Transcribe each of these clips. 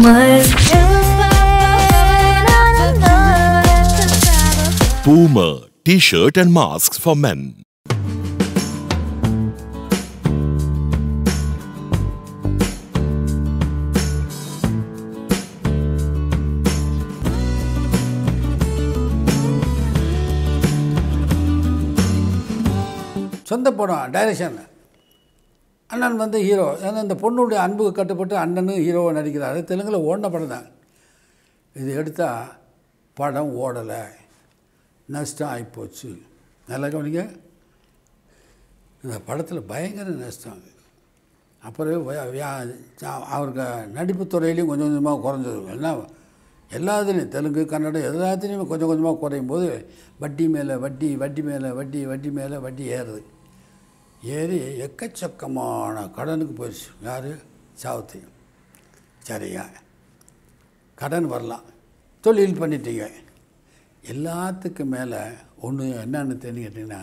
Boomer. Boomer T-shirt and masks for men. சொந்த படம் direction அண்ணன் வந்து ஹீரோ ஏன்னா இந்த பொண்ணுடைய அன்புக்கு கட்டுப்பட்டு அண்ணனும் ஹீரோவை நடிக்கிறாரு தெலுங்கில் ஓடின படம் தான் இது எடுத்தால் படம் ஓடலை நஷ்டம் ஆகிப்போச்சு நல்லா கவனிங்க இந்த படத்தில் பயங்கர நஷ்டம் அப்புறம் வ- வியா- சா- அவருக்கு நடிப்பு துறையிலையும் கொஞ்சம் கொஞ்சமாக குறைஞ்சது எல்லாம் எல்லா இதுலேயும் தெலுங்கு கன்னடம் எல்லாத்துலேயுமே கொஞ்சம் கொஞ்சமாக குறையும் போது வட்டி மேலே வட்டி வட்டி மேலே வட்டி வட்டி மேலே வட்டி ஏறுது ஏறி எக்கச்சக்கமான கடனுக்கு போயிடுச்சு யார் சாவத்தி சரியா கடன் வரலாம் தொழில் பண்ணிட்டீங்க எல்லாத்துக்கும் மேலே ஒன்று என்னன்னு தெரிஞ்சு கேட்டிங்கன்னா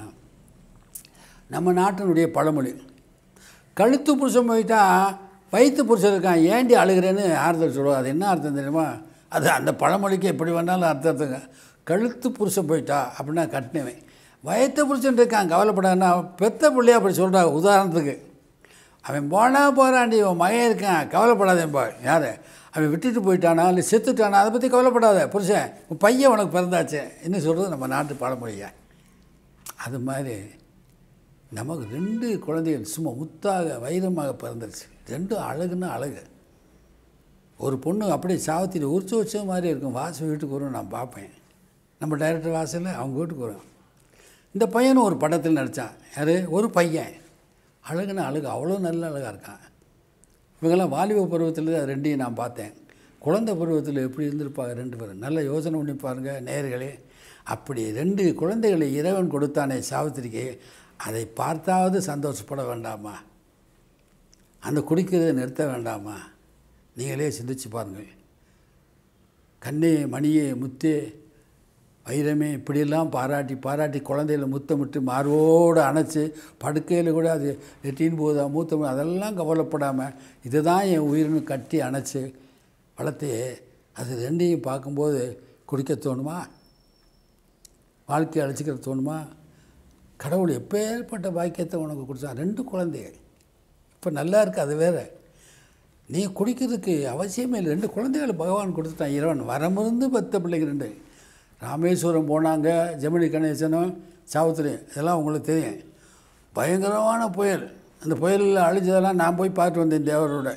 நம்ம நாட்டினுடைய பழமொழி கழுத்து புருஷன் போயிட்டா வயிற்று புருஷன் இருக்கான் ஏண்டி அழுகிறேன்னு ஆறுதல் சொல்லுவோம் அது என்ன அர்த்தம் தெரியுமா அது அந்த பழமொழிக்கு எப்படி வேணாலும் அர்த்தம் இருக்குங்க கழுத்து புருஷன் போயிட்டா அப்படின்னா கட்டினவன் வயத்து புருஷன் இருக்கான் கவலைப்படாதுன்னா பெத்த பிள்ளையா அப்படி சொல்கிறா உதாரணத்துக்கு அவன் போனா போகிறாண்டி உன் மகன் இருக்கான் கவலைப்படாதேன்பா யார் அவன் விட்டுட்டு போயிட்டானா இல்லை செத்துட்டானா அதை பற்றி கவலைப்படாத புருஷன் உன் பையன் உனக்கு பிறந்தாச்சு என்ன சொல்கிறது நம்ம நாட்டு பழமொழியா அது மாதிரி நமக்கு ரெண்டு குழந்தைகள் சும்மா முத்தாக வைரமாக பிறந்துருச்சு ரெண்டும் அழகுன்னா அழகு ஒரு பொண்ணு அப்படியே சாவத்தியில் உரிச்சு வச்ச மாதிரி இருக்கும் வாசல் வீட்டுக்கு வரும் நான் பார்ப்பேன் நம்ம டைரக்டர் வாசலில் அவங்க வீட்டுக்கு வரும் இந்த பையனும் ஒரு படத்தில் நடித்தான் யார் ஒரு பையன் அழகுன்னா அழகு அவ்வளோ நல்ல அழகாக இருக்கான் இவங்கெல்லாம் வாலிப பருவத்தில் தான் ரெண்டையும் நான் பார்த்தேன் குழந்தை பருவத்தில் எப்படி இருந்திருப்பாங்க ரெண்டு பேரும் நல்ல யோசனை பண்ணி பாருங்கள் நேயர்களே அப்படி ரெண்டு குழந்தைகளை இறைவன் கொடுத்தானே சாவித்திரிக்கு அதை பார்த்தாவது சந்தோஷப்பட வேண்டாமா அந்த குடிக்கிறதை நிறுத்த வேண்டாமா நீங்களே சிந்திச்சு பாருங்கள் கண்ணே மணியே முத்தே வைரமே இப்படியெல்லாம் பாராட்டி பாராட்டி குழந்தையில முத்தமிட்டு மார்போடு அணைச்சி படுக்கையில் கூட அது நெட்டின் போதா மூத்த போதா, அதெல்லாம் கவலைப்படாமல் இதுதான் என் உயிர்னு கட்டி அணைச்சி வளர்த்து அது ரெண்டையும் பார்க்கும்போது குடிக்க தோணுமா வாழ்க்கையை அழைச்சிக்கிற தோணுமா கடவுள் எப்பேற்பட்ட பாக்கியத்தை உனக்கு கொடுத்தான் ரெண்டு குழந்தைகள் இப்போ நல்லா இருக்கு அது வேறு நீ குடிக்கிறதுக்கு அவசியமே இல்லை ரெண்டு குழந்தைகளை பகவான் கொடுத்துட்டான் இறைவன் வரமிருந்து பத்த பிள்ளைங்க ரெண்டு ராமேஸ்வரம் போனாங்க ஜெமினி கணேசனும் சாவித்திரி இதெல்லாம் உங்களுக்கு தெரியும் பயங்கரமான புயல் அந்த புயலில் அழிஞ்சதெல்லாம் நான் போய் பார்த்து வந்தேன் தேவரோட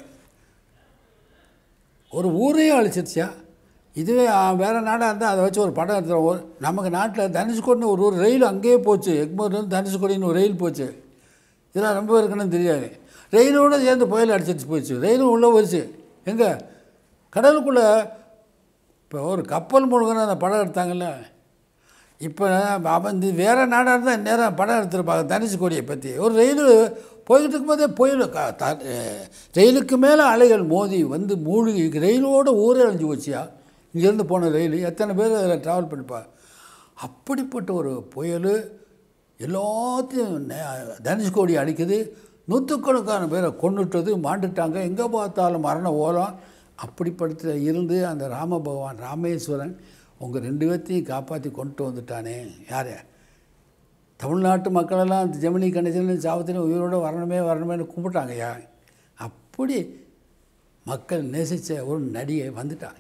ஒரு ஊரே அழிச்சிருச்சியா இதுவே ஆ, வேற நாடாக இருந்தால் அதை வச்சு ஒரு படம் எடுத்துகிறோம் ஒரு நமக்கு நாட்டில் தனுஷ்கோடின்னு ஒரு ஒரு ரயில் அங்கேயே போச்சு எக்மோர்லேருந்து தனுஷ்கோடின்னு ஒரு ரயில் போச்சு இதெல்லாம் ரொம்ப இருக்குன்னு தெரியாது ரயிலோடு சேர்ந்து புயல் அடிச்சிட்டு போயிடுச்சு ரயிலும் உள்ளே போயிடுச்சு எங்கே கடலுக்குள்ளே இப்போ ஒரு கப்பல் முழுகின அந்த படம் எடுத்தாங்கல்ல இப்போ அவன் இந்த வேறு நாடாக இருந்தால் நேரம் படம் எடுத்திருப்பாங்க தனுஷ்கோடியை பற்றி ஒரு ரயில் போய்கிட்டு இருக்கும்போதே புயல் க- த- அஹ், ரயிலுக்கு மேலே அலைகள் மோதி வந்து மூழ்கி ரயிலோட ஊரே அழிஞ்சு போச்சியா இங்கேருந்து போன ரயில் எத்தனை பேர் அதில் ட்ராவல் பண்ணிப்பா அப்படிப்பட்ட ஒரு புயல் எல்லாத்தையும் நே- தனுஷ்கோடி அடிக்குது நூற்றுக்கணக்கான பேரை கொண்டுட்டது மாண்டுட்டாங்க எங்கே பார்த்தாலும் மரண ஓலம் அப்படிப்பட்ட இருந்து அந்த ராம பகவான் ராமேஸ்வரன் உங்கள் ரெண்டு பேர்த்தையும் காப்பாற்றி கொண்டு வந்துட்டானே யார் தமிழ்நாட்டு மக்களெல்லாம் ஜெமினி கணேசன் சாவத்திலும் உயிரோடு வரணுமே வரணுமேனு கும்பிட்டாங்கய்யா அப்படி மக்கள் நேசித்த ஒரு நடிகை வந்துட்டான்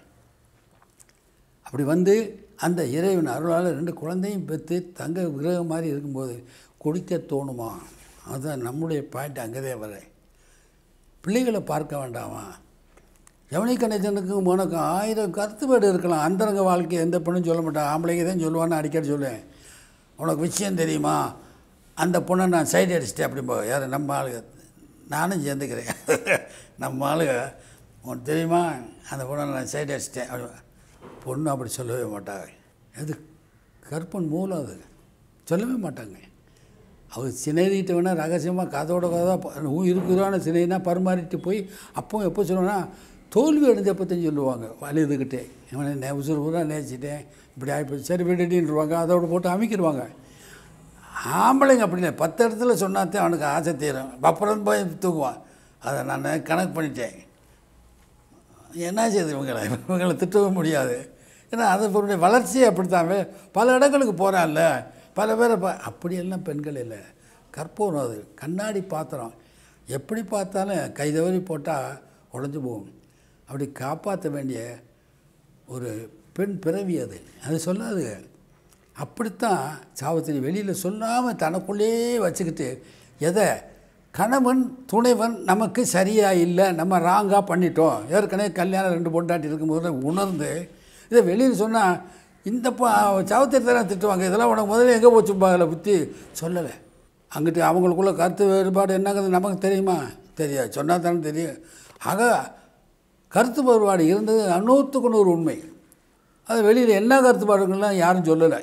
அப்படி வந்து அந்த இறைவன் அருளால் ரெண்டு குழந்தையும் பெற்று தங்க விக்கிரகம் மாதிரி இருக்கும்போது குடிக்க தோணுமா அதுதான் நம்முடைய பாயிண்ட் அங்கேதே வர பிள்ளைகளை பார்க்க வேண்டாமா யவனி கணேசனுக்கும் உனக்கும் ஆயிரம் கருத்து வேடு இருக்கலாம் அந்தரங்க வாழ்க்கை எந்த பொண்ணும் சொல்ல மாட்டான் ஆம்பளைங்க தான் சொல்லுவான்னு அடிக்கடி சொல்லுவேன் உனக்கு விஷயம் தெரியுமா அந்த பொண்ணை நான் சைடு அடிச்சிட்டேன் அப்படிம்போ யார் நம்ம ஆளுங்க நானும் சேர்ந்துக்கிறேன் நம்ம ஆளுங்க உனக்கு தெரியுமா அந்த பொண்ணை நான் சைடு அடிச்சிட்டேன் அப்படி பொண்ணு அப்படி சொல்லவே மாட்டாங்க அது கற்பன் மூலம் அது சொல்லவே மாட்டாங்க அவர் சினைகிட்ட வேணால் ரகசியமாக கதோட கதை இருக்கிறான சினைனா பரிமாறிட்டு போய் அப்போ எப்போ சொல்லுவேன்னா தோல்வி அடைஞ்சப்பத்தையும் சொல்லுவாங்க வலிதுக்கிட்டே இவனை நே உசுறு பூரா நேசிட்டேன் இப்படி ஆகிப்போச்சு சரி விடுடின்றுவாங்க அதோட போட்டு அமைக்கிடுவாங்க ஆம்பளைங்க அப்படி இல்லை பத்து இடத்துல சொன்னாத்தே அவனுக்கு ஆசை தீரும் அப்புறம் போய் தூக்குவான் அதை நான் கணக்கு பண்ணிட்டேன் என்ன செய்யுது இவங்களை இவங்களை திட்டவும் முடியாது ஏன்னா அதனுடைய வளர்ச்சியே அப்படித்தான் வே- பல இடங்களுக்கு போகிறான்ல பல பேரை பா அப்படியெல்லாம் பெண்கள் இல்லை கற்பூரம் அது கண்ணாடி பாத்திரம் எப்படி பார்த்தாலும் கை தவறி போட்டால் உடஞ்சி போகும் அப்படி காப்பாற்ற வேண்டிய ஒரு பெண் பிறவி அது அது சொல்லாது அப்படித்தான் சாவித்திரி வெளியில் சொல்லாமல் தனக்குள்ளேயே வச்சுக்கிட்டு எதை கணவன் துணைவன் நமக்கு சரியாக இல்லை நம்ம ராங்காக பண்ணிட்டோம் ஏற்கனவே கல்யாணம் ரெண்டு பொண்டாட்டி இருக்கும்போது உணர்ந்து இதை வெளியில் சொன்னால் இந்த பா சாவித்திரி தானே திட்டுவாங்க இதெல்லாம் உனக்கு முதல்ல எங்கே போச்சுப்பா அதில் புத்தி சொல்லலை அங்கிட்டு அவங்களுக்குள்ள கருத்து வேறுபாடு என்னங்கிறது நமக்கு தெரியுமா தெரியாது சொன்னால் தானே தெரியும் ஆக கருத்து வேறுபாடு இருந்தது நூற்றுக்கு நூறு உண்மை அது வெளியில் என்ன கருத்து பாடுங்கள்லாம் யாரும் சொல்லலை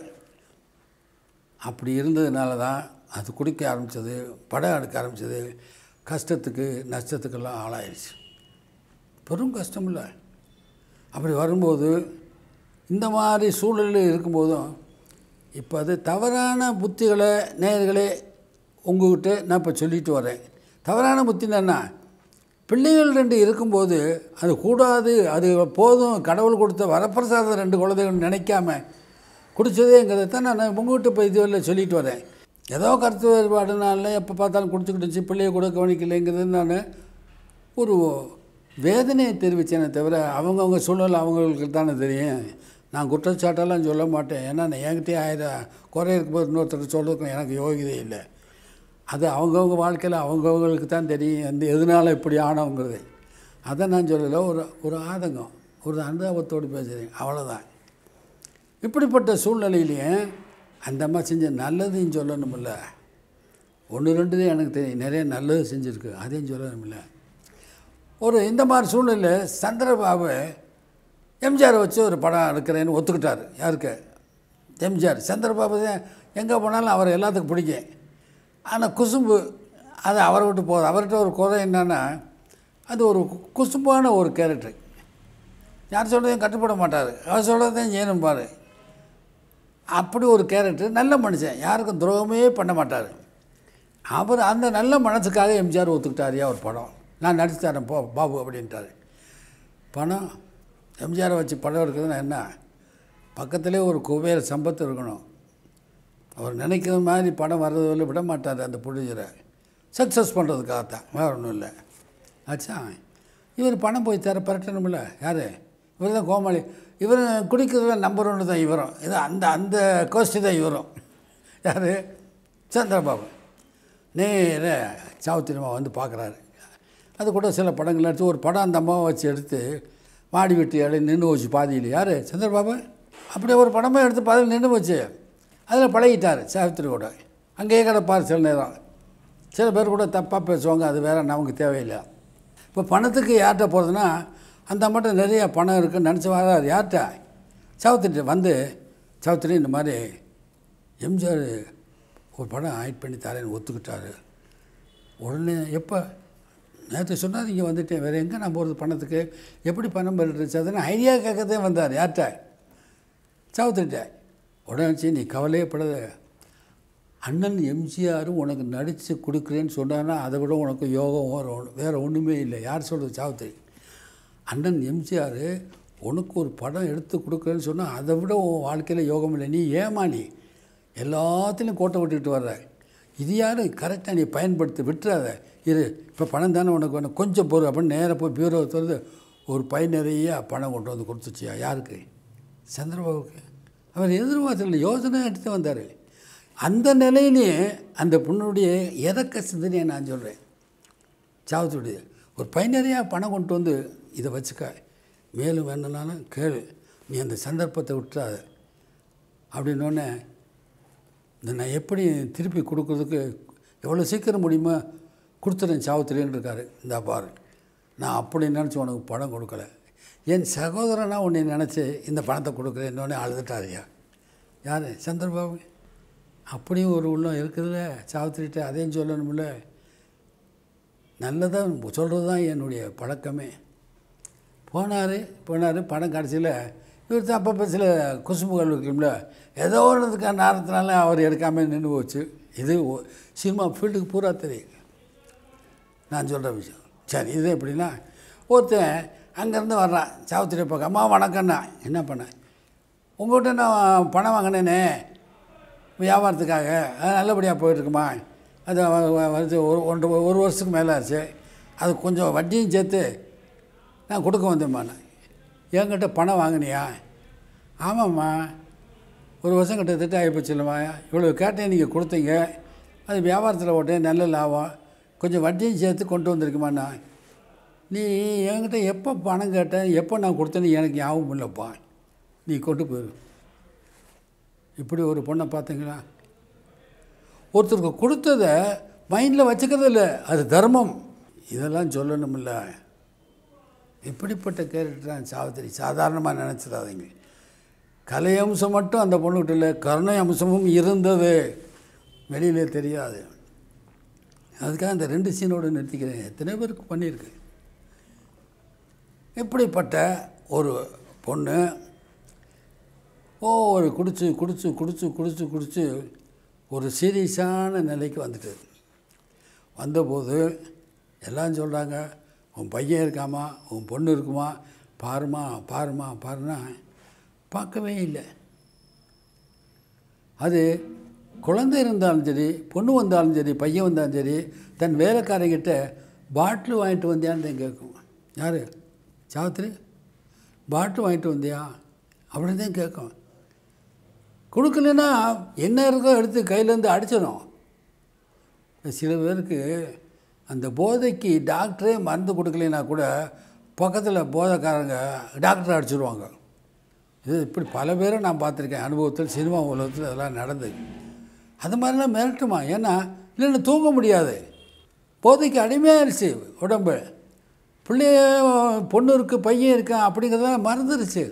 அப்படி இருந்ததுனால தான் அது குடிக்க ஆரம்பித்தது படம் எடுக்க ஆரம்பித்தது கஷ்டத்துக்கு நஷ்டத்துக்கெல்லாம் ஆளாயிருச்சு பெரும் கஷ்டம் இல்லை அப்படி வரும்போது இந்த மாதிரி சூழலில் இருக்கும்போதும் இப்போ அது தவறான புத்திகளை நேயர்களே உங்ககிட்ட நான் இப்போ சொல்லிட்டு வரேன் தவறான புத்தின்னா என்ன பிள்ளைகள் ரெண்டு இருக்கும்போது அது கூடாது அது போதும் கடவுள் கொடுத்த வரப்பிரசாதம் ரெண்டு குழந்தைகள் நினைக்காம குடிச்சதேங்கிறத தான் நான் உங்ககிட்ட இப்போ இதுவரை சொல்லிட்டு வரேன் ஏதோ கருத்து வேறுபாடுனால எப்போ பார்த்தாலும் குடிச்சுக்கிட்டுச்சு பிள்ளைய கூட கவனிக்கலைங்கிறது நான் ஒரு வேதனையை தெரிவித்தேனே தவிர அவங்கவுங்க சூழ்நிலை அவங்களுக்கு தானே தெரியும் நான் குற்றச்சாட்டெல்லாம் சொல்ல மாட்டேன் ஏன்னா நான் என்கிட்டயே ஆயிரம் குறை இருக்கும்போது இன்னொருத்தர் சொல்கிறதுக்கு எனக்கு யோகிதை இல்லை அது அவங்கவுங்க வாழ்க்கையில் அவங்கவுங்களுக்கு தான் தெரியும் எந்த எதனால் இப்படி ஆனவங்கிறது அதை நான் சொல்லலை ஒரு ஒரு ஆதங்கம் ஒரு அனுதாபத்தோடு பேசுகிறேன் அவ்வளோதான் இப்படிப்பட்ட சூழ்நிலையிலேயே அந்த அம்மா செஞ்ச நல்லதையும் சொல்லணுமில்ல ஒன்று ரெண்டு தான் எனக்கு தெரியும் நிறைய நல்லது செஞ்சுருக்கு அதையும் சொல்லணுமில்ல ஒரு இந்த மாதிரி சூழ்நிலை சந்திரபாபு எம்ஜிஆரை வச்சு ஒரு படம் எடுக்கிறேன்னு ஒத்துக்கிட்டார் யாருக்கு எம்ஜிஆர் சந்திரபாபு தான் எங்கே போனாலும் அவரை எல்லாத்துக்கும் பிடிக்கும் ஆனால் குசும்பு அது அவரை விட்டு போகுது அவர்கிட்ட ஒரு குறை என்னன்னா அது ஒரு கு- குசும்பான ஒரு கேரக்டர் யார் சொல்கிறதையும் கட்டுப்பட மாட்டார் அவர் சொல்கிறதையும் செய்யணும் பாரு அப்படி ஒரு கேரக்டர் நல்ல மனுஷன் யாருக்கும் துரோகமே பண்ண மாட்டார் அவர் அந்த நல்ல மனசுக்காக எம்ஜிஆர் ஒத்துக்கிட்டாரியா ஒரு படம் நான் நடிச்சு தரேன் போ பாபு அப்படின்ட்டாரு பணம் எம்ஜிஆரை வச்சு படம் எடுக்கிறதுனா என்ன பக்கத்துலேயே ஒரு குபேர சம்பத்து இருக்கணும் அவர் நினைக்கிற மாதிரி படம் வர்றதில் விட மாட்டார் அந்த ப்ரொடியூசரை சக்ஸஸ் பண்ணுறதுக்காகத்தான் வேறு ஒன்றும் இல்லை ஆச்சா இவர் பணம் போய் தர பரட்டணும்ல யார் இவர் தான் கோமாளி இவர் குடிக்கிறதுல நம்பர் ஒன்று தான் இவரும் இது அந்த அந்த கோஷ்டி தான் இவரும் யார் சந்திரபாபு நேர சாவுத்திரமா வந்து பார்க்குறாரு அது கூட சில படங்கள் எடுத்து ஒரு படம் அந்த அம்மாவை வச்சு எடுத்து மாடி வெட்டி இலை நின்று போச்சு பாதியில் யார் சந்திரபாபு அப்படியே ஒரு படமே எடுத்து பாதியில் நின்று போச்சு அதில் பழகிட்டார் சாவித்திரி கூட அங்கேயே கிடப்பார் சில நேரம் சில பேர் கூட தப்பாக பேசுவாங்க அது வேற நமக்கு தேவையில்லை இப்போ பணத்துக்கு யார்கிட்ட போகிறதுனா அந்த அம்மாட்ட நிறைய பணம் இருக்குன்னு நினச்சி வராது யார்கிட்ட சாவித்திரி வந்து சாவித்திரி இந்த மாதிரி எம்ஜிஆர் ஒரு படம் ஆக்ட் பண்ணி தரேன்னு ஒத்துக்கிட்டாரு உடனே எப்போ நேற்று சொன்னார் இங்கே வந்துட்டேன் வேறு எங்கே நான் போகிறது பணத்துக்கு எப்படி பணம் பெறுறது அதுன்னு ஐடியா கேட்கதே வந்தார் யார்கிட்ட சாவுத்திட்ட உடனே சரி, நீ கவலையே படாத அண்ணன் எம்ஜிஆரும் உனக்கு நடித்து கொடுக்குறேன்னு சொன்னான்னா அதை விட உனக்கு யோகம் வரும் வேறு ஒன்றுமே இல்லை யார் சொல்கிறது சாவுத்திரி அண்ணன் எம்ஜிஆர் உனக்கு ஒரு படம் எடுத்து கொடுக்குறேன்னு சொன்னால் அதை விட உன் வாழ்க்கையில் யோகம் இல்லை நீ ஏமா நீ எல்லாத்துலேயும் கோட்டை விட்டுக்கிட்டு வர்ற இது யார் கரெக்டாக நீ பயன்படுத்தி விட்டுறாத இரு இப்போ பணம் தானே உனக்கு வேணும் கொஞ்சம் பொறு அப்படின்னு நேராக போய் பீரோ திறந்து ஒரு பை நிறைய பணம் கொண்டு வந்து கொடுத்துச்சியா யாருக்கு சந்திரபாபுக்கு அவர் எதிர்பார்த்துல யோசனை எடுத்து வந்தார் அந்த நிலையிலேயே அந்த பொண்ணுடைய இறக்க சிந்தனையை நான் சொல்கிறேன் சாவத்துடைய ஒரு பையனரையாக பணம் கொண்டு வந்து இதை வச்சுக்க மேலும் வேணும்னாலும் கேளு நீ அந்த சந்தர்ப்பத்தை விட்டுறாத அப்படின்னோடனே இந்த நான் எப்படி திருப்பி கொடுக்குறதுக்கு எவ்வளோ சீக்கிரம் முடியுமோ கொடுத்துறேன் சாவத்திரின்னு இருக்காரு இந்த பாரு நான் அப்படி நினச்சி உனக்கு பணம் கொடுக்கல என் சகோதரனா உன்னை நினச்சி இந்த பணத்தை கொடுக்குறேன் இன்னொன்னே அழுதுட்டாரியா யார் சந்திரபாபு அப்படியும் ஒரு உள்ளம் இருக்குதுல்ல சாவித்திரிட்ட அதையும் சொல்லணும்ல நல்லதாக சொல்கிறது தான் என்னுடைய பழக்கமே போனார் போனார் படம் கடைசியில் இவர் தான் அப்பப்போ சில குசும்புகள் இருக்கும்ல ஏதோ ஒன்றுக்கான நேரத்தினால அவர் எடுக்காமல் நின்று போச்சு இது ஒ- சினிமா ஃபீல்டுக்கு பூரா தெரியும் நான் சொல்கிற விஷயம் சரி இது எப்படின்னா ஒருத்தன் அங்கேருந்து வர்றான் சாவித்திரி பார்க்க அம்மா வணக்கண்ணா என்ன பண்ணேன் உங்கள்கிட்ட நான் பணம் வாங்கினேனே வியாபாரத்துக்காக அது நல்லபடியாக போயிட்டுருக்குமா அது வ- வ- வருது ஒரு ஒன்று ஒரு வருஷத்துக்கு மேலே ஆச்சு அது கொஞ்சம் வட்டியும் சேர்த்து நான் கொடுக்க வந்தேம்மா நான் என்கிட்ட பணம் வாங்கினியா ஆமாம்மா ஒரு வருஷம் கிட்டத்தட்ட ஆகிப்போச்சு இல்லைம்மா இவ்வளோ கேட்டேன் நீங்கள் கொடுத்தீங்க அது வியாபாரத்தில் ஓட்டேன் நல்ல லாபம் கொஞ்சம் வட்டியும் சேர்த்து கொண்டு வந்திருக்குமாண்ணா நீ என்கிட்ட எப்போ பணம் கேட்டேன் எப்போ நான் கொடுத்தேன்னு எனக்கு ஞாபகம் இல்லைப்பா நீ கொண்டு போயிரு இப்படி ஒரு பொண்ணை பார்த்தீங்களா ஒருத்தருக்கு கொடுத்தத மைண்டில் வச்சுக்கிறது இல்லை அது தர்மம் இதெல்லாம் சொல்லணுமில்ல இப்படிப்பட்ட கேரக்டர் தான் சாவித்திரி சாதாரணமாக நினச்சிடாதீங்க கலை அம்சம் மட்டும் அந்த பொண்ணுகிட்ட இல்லை கருணை அம்சமும் இருந்தது வெளியிலே தெரியாது அதுக்காக அந்த ரெண்டு சீனோடு நிறுத்திக்கிறேன் எத்தனை பேருக்கு பண்ணியிருக்கு இப்படிப்பட்ட ஒரு பொண்ணு ஓ ஒரு குடிச்சு குடிச்சு குடிச்சு குடிச்சு குடிச்சு ஒரு சீரியஸான நிலைக்கு வந்துட்டு வந்தபோது எல்லாம் சொல்கிறாங்க உன் பையன் இருக்காமா உன் பொண்ணு இருக்குமா பாருமா பாருமா பாருன்னா பார்க்கவே இல்லை அது குழந்தை இருந்தாலும் சரி பொண்ணு வந்தாலும் சரி பையன் வந்தாலும் சரி தன் வேலைக்காரங்கிட்ட பாட்டில் வாங்கிட்டு வந்தியான்னு தான் கேட்கும் யார் சாவித்திரி பாட்டில் வாங்கிட்டு வந்தியா அப்படின்னு தான் கேட்கும் கொடுக்கலன்னா என்ன இருக்கோ எடுத்து கையிலேருந்து அடிச்சிடும் சில பேருக்கு அந்த போதைக்கு டாக்டரே மருந்து கொடுக்கலைன்னா கூட பக்கத்தில் போதைக்காரங்க டாக்டரை அடிச்சிருவாங்க இது இப்படி பல பேரை நான் பார்த்துருக்கேன் அனுபவத்தில் சினிமா உலகத்தில் அதெல்லாம் நடந்தது அது மாதிரிலாம் மிரட்டுமா ஏன்னா இல்லைன்னு தூங்க முடியாது போதைக்கு அடிமையாயிருச்சு உடம்பு பிள்ளைய பொண்ணு இருக்குது பையன் இருக்கான் அப்படிங்கிறதெல்லாம் மறந்துருச்சு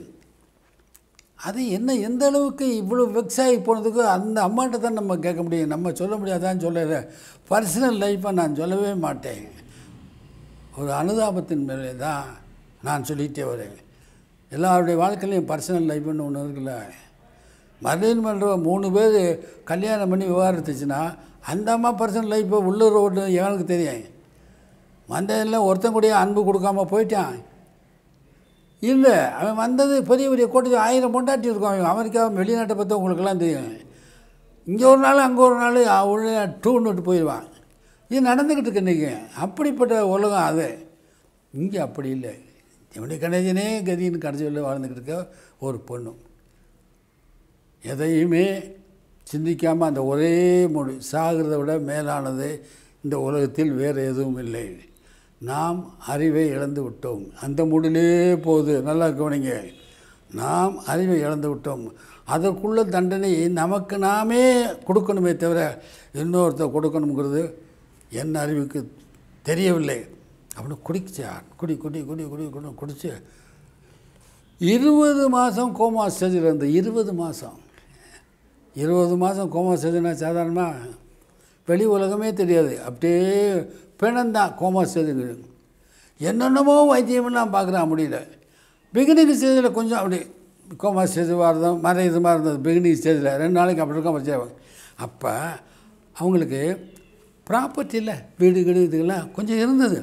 அது என்ன எந்த அளவுக்கு இவ்வளோ வெக்ஸ் ஆகி போனதுக்கு அந்த அம்மாட்ட தான் நம்ம கேட்க முடியும் நம்ம சொல்ல முடியாதான்னு சொல்லல பர்சனல் லைஃப்பை நான் சொல்லவே மாட்டேன் ஒரு அனுதாபத்தின் மேலே தான் நான் சொல்லிகிட்டே வரேன் எல்லாருடைய வாழ்க்கையிலையும் பர்சனல் லைஃப்னு ஒன்று இருக்குல்ல மறுபடியும் பண்ணுற மூணு பேர் கல்யாணம் பண்ணி விவகாரத்துச்சுன்னா அந்த அம்மா பர்சனல் லைஃப்பை உள்ளூர் ஓட்டு எனக்கு தெரியும் வந்ததில் ஒருத்தன் கூடயே அன்பு கொடுக்காம போயிட்டான் இல்லை அவன் வந்தது பெரிய பெரிய கோட்டை ஆயிரம் பொண்டாட்டி இருக்கும் அவன் அமெரிக்கா வெளிநாட்டை பற்றி உங்களுக்கெல்லாம் தெரியும் இங்கே ஒரு நாள் அங்கே ஒரு நாள் உடனே டூன்னு விட்டு போயிடுவான் இது நடந்துக்கிட்டு இருக்கு இன்றைக்கி அப்படிப்பட்ட உலகம் அது இங்கே அப்படி இல்லை இவனுடைய கணேசனே கதின்னு கடைசியில் வாழ்ந்துக்கிட்டு இருக்க ஒரு பொண்ணு எதையுமே சிந்திக்காமல் அந்த ஒரே மொழி சாகிறத விட மேலானது இந்த உலகத்தில் வேறு எதுவும் இல்லை நாம் அறிவை இழந்து விட்டோம் அந்த மூடிலே போகுது நல்லா கவனிங்க நாம் அறிவை இழந்து விட்டோம் அதற்குள்ள தண்டனையை நமக்கு நாமே கொடுக்கணுமே தவிர இன்னொருத்தர் கொடுக்கணுங்கிறது என் அறிவுக்கு தெரியவில்லை அப்படின்னு குடிச்சா குடி குடி குடி குடி குடி குடிச்சு இருபது மாதம் கோமா ஸ்டேஜில் இருந்து இருபது மாதம் இருபது மாதம் கோமா ஸ்டேஜ்னா சாதாரணமாக வெளி உலகமே தெரியாது அப்படியே பிணந்தான் கோமா ஸ்டேஜுக்கு என்னென்னமோ வைத்தியமெல்லாம் பார்க்குறான் முடியல பிகினிங் ஸ்டேஜில் கொஞ்சம் அப்படி கோமா ஸ்டேஜ் வரதும் மர இது மாதிரி இருந்தது பிகினிங் ஸ்டேஜில் ரெண்டு நாளைக்கு அப்படி இருக்க வச்சு அப்போ அவங்களுக்கு ப்ராப்பர்ட்டி இல்லை வீடு வீடு இதுக்கெல்லாம் கொஞ்சம் இருந்தது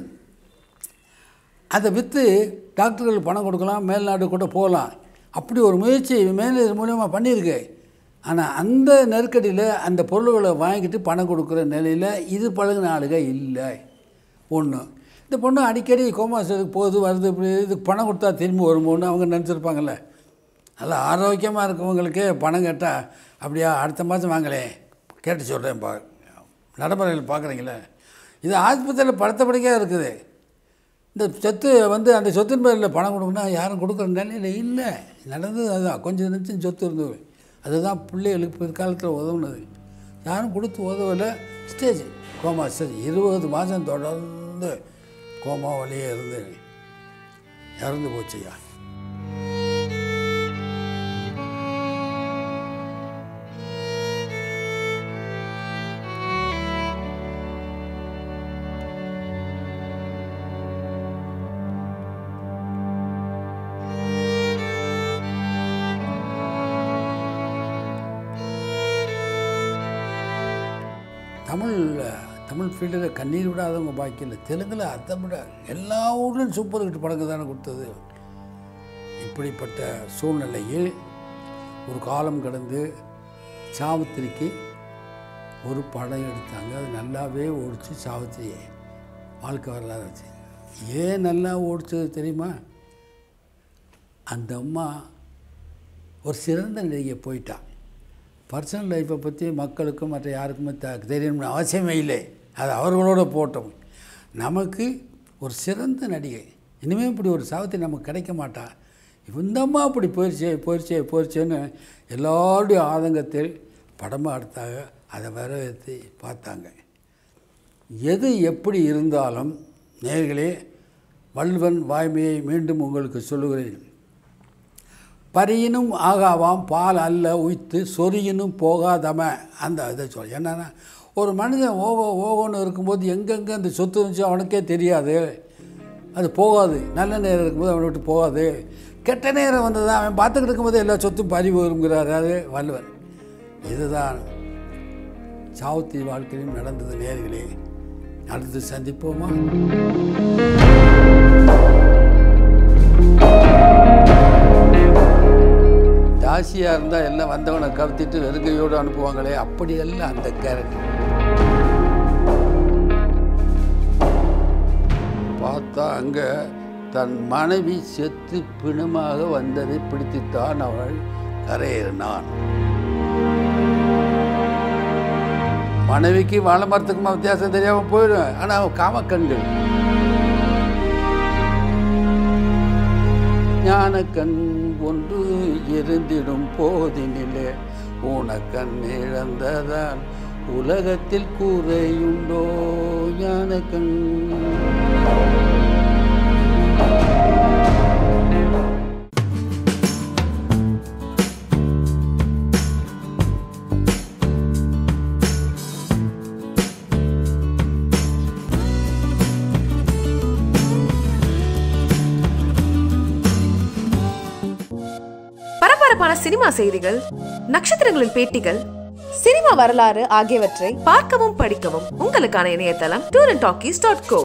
அதை விற்று டாக்டர்கள் பணம் கொடுக்கலாம் மேல்நாடு கூட போகலாம் அப்படி ஒரு முயற்சி மேலே மூலியமாக பண்ணியிருக்கு ஆனால் அந்த நெருக்கடியில் அந்த பொருள்களை வாங்கிட்டு பணம் கொடுக்குற நிலையில் இது பழகின ஆளுக இல்லை ஒன்று இந்த பொண்ணு அடிக்கடி கோமாசத்துக்கு போகுது வருது இப்படி இதுக்கு பணம் கொடுத்தா திரும்பி வருமோன்னு அவங்க நினச்சிருப்பாங்கல்ல நல்லா ஆரோக்கியமாக இருக்கவங்களுக்கே பணம் கேட்டால் அப்படியா அடுத்த மாதம் வாங்களே கேட்டு சொல்கிறேன் பா நடைமுறையில் பார்க்குறீங்களே இது ஆஸ்பத்திரியில் படுத்தபடிக்கையாக இருக்குது இந்த சொத்து வந்து அந்த சொத்தின் பேரில் பணம் கொடுக்கணும் யாரும் கொடுக்குற நிலையில் இல்லை நடந்தது அதுதான் கொஞ்சம் நிமிஷம் சொத்து இருந்தது அதுதான் பிள்ளைகளுக்கு பிற்காலத்தில் உதவுனது யாரும் கொடுத்து உதவலை ஸ்டேஜ் கோமா ஸ்டேஜ் இருபது மாதம் தொடர்ந்து கோமா வழியே இருந்து இறந்து போச்சுயா தமிழ் தமிழ் ஃபீல்டில் கண்ணீர் விடாதவங்க பாக்கி இல்லை தெலுங்கில் அதை விட எல்லா ஊர்லேயும் சூப்பர் ஹிட் படங்கள் தானே கொடுத்தது இப்படிப்பட்ட சூழ்நிலையில் ஒரு காலம் கடந்து சாவித்திரிக்கு ஒரு படம் எடுத்தாங்க அது நல்லாவே ஓடிச்சு சாவித்திரி வாழ்க்கை வரலாறு வச்சு ஏன் நல்லா ஓடிச்சது தெரியுமா அந்த அம்மா ஒரு சிறந்த நடிகை போயிட்டான் பர்சனல் லைஃப்பை பற்றி மக்களுக்கும் மற்ற யாருக்குமே த தெரியணும்னு அவசியமே இல்லை அது அவர்களோட போட்டோம் நமக்கு ஒரு சிறந்த நடிகை இனிமேல் இப்படி ஒரு சாவித்திரி நமக்கு கிடைக்க மாட்டா இந்த அம்மா அப்படி போயிடுச்சே போயிடுச்சே போயிடுச்சேன்னு எல்லாருடைய ஆதங்கத்தில் படமாக எடுத்தாங்க அதை வரவேற்று பார்த்தாங்க எது எப்படி இருந்தாலும் நேர்களே வள்ளுவன் வாய்மையை மீண்டும் உங்களுக்கு சொல்லுகிறேன் பரியினும் ஆகாவாம் பால் அல்ல உய்த்து சொரியினும் போகாதம அந்த இதை சொல் என்னன்னா ஒரு மனிதன் ஓகோ ஓகோன்னு இருக்கும்போது எங்கெங்கே அந்த சொத்து இருந்துச்சோ அவனுக்கே தெரியாது அது போகாது நல்ல நேரம் இருக்கும்போது அவனை விட்டு போகாது கெட்ட நேரம் வந்தது அவன் பார்த்துக்கிட்டு இருக்கும்போது எல்லா சொத்தும் பறி வருங்கிறார் அது வள்ளுவன் இதுதான் சாவுத்தி வாழ்க்கையிலும் நடந்தது நேர்களே அடுத்து சந்திப்போமா தாசியாக இருந்தால் எல்லாம் வந்தவனை கவுத்திட்டு வெறுங்கையோடு அனுப்புவாங்களே அப்படியெல்லாம் அந்த கேரக்டர் பார்த்தா அங்கே தன் மனைவி செத்து பிணமாக வந்ததை பிடித்துத்தான் அவள் கரையேறினான் மனைவிக்கு வாழை மரத்துக்குமா வித்தியாசம் தெரியாமல் போயிடும் ஆனால் அவன் காமக்கண்கள் ஞானக்கண் ஒன்று இருந்திடும் போதினிலே ஊனக்கண் இழந்ததால் உலகத்தில் கூரையுண்டோ ஞானக்கண் பரபரப்பான சினிமா செய்திகள் நட்சத்திரங்களின் பேட்டிகள் சினிமா வரலாறு ஆகியவற்றை பார்க்கவும் படிக்கவும் உங்களுக்கான இணையதளம் tour and talkies dot go